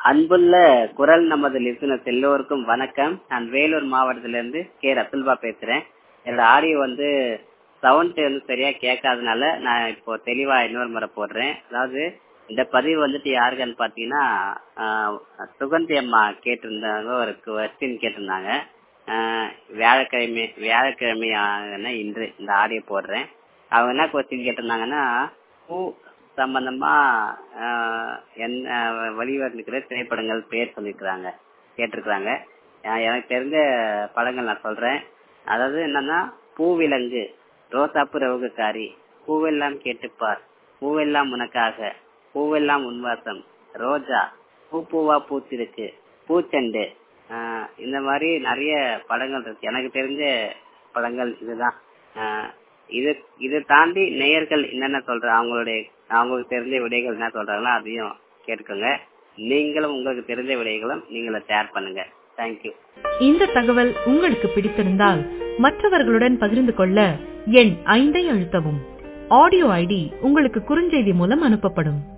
அன்புள்ள குரல் நமது லிசனர்ஸ் எல்லோருக்கும் வணக்கம் நான் வேலூர் மாவட்டத்திலிருந்து கே ரத்துல்பா பேசுறேன் என்னோட ஆடியோ வந்து சவுண்ட் வந்து சரியா கேட்காதனால நான் இப்போ தெளிவா இன்னொரு முறை போடுறேன் அதாவது இந்த பதிவு வந்துட்டு யாருக்குன்னு பாத்தீங்கன்னா ஆஹ், சுகந்தி அம்மா கேட்டிருந்தாங்க ஒரு கொஸ்டின் கேட்டிருந்தாங்க ஆஹ், வியாழக்கிழமை வியாழக்கிழமை ஆன இன்று இந்த ஆடியோ போடுறேன் அவங்க என்ன கொஸ்டின் கேட்டிருந்தாங்கன்னா பூ சம்பந்தமா ஆஹ், என்ன வெளிவந்திருக்கிற திரைப்படங்கள் பேர் சொல்லியிருக்கிறாங்க கேட்டிருக்கிறாங்க ஆஹ், எனக்கு தெரிஞ்ச படங்கள் நான் சொல்றேன் அதாவது என்னன்னா பூவிலங்கு ரோசாப்பு ரவுகக்காரி பூவெல்லாம் கேட்டுப்பார் பூவெல்லாம் உனக்காக பூவெல்லாம் உன்வாசம் ரோஜா பூ பூவா பூத்திருக்கு பூச்செண்டு ஆஹ், இந்த மாதிரி நிறைய படங்கள் இருக்கு எனக்கு தெரிஞ்ச படங்கள் இதுதான் ஆஹ், இது இதை தாண்டி நேயர்கள் என்னென்ன சொல்ற அவங்களுடைய அவங்களுக்கு தெரிஞ்ச விடைகள் என்ன சொல்றாங்களோ அதையும் கேட்டுக்கோங்க நீங்களும் உங்களுக்கு தெரிஞ்ச விடைகளும் நீங்கள ஷேர் பண்ணுங்க தேங்க்யூ இந்த தகவல் உங்களுக்கு பிடித்திருந்தால் மற்றவர்களுடன் பகிர்ந்து கொள்ள எண் ஐந்தை அழுத்தவும் ஆடியோ ஐடி உங்களுக்கு குறுஞ்செய்தி மூலம் அனுப்பப்படும்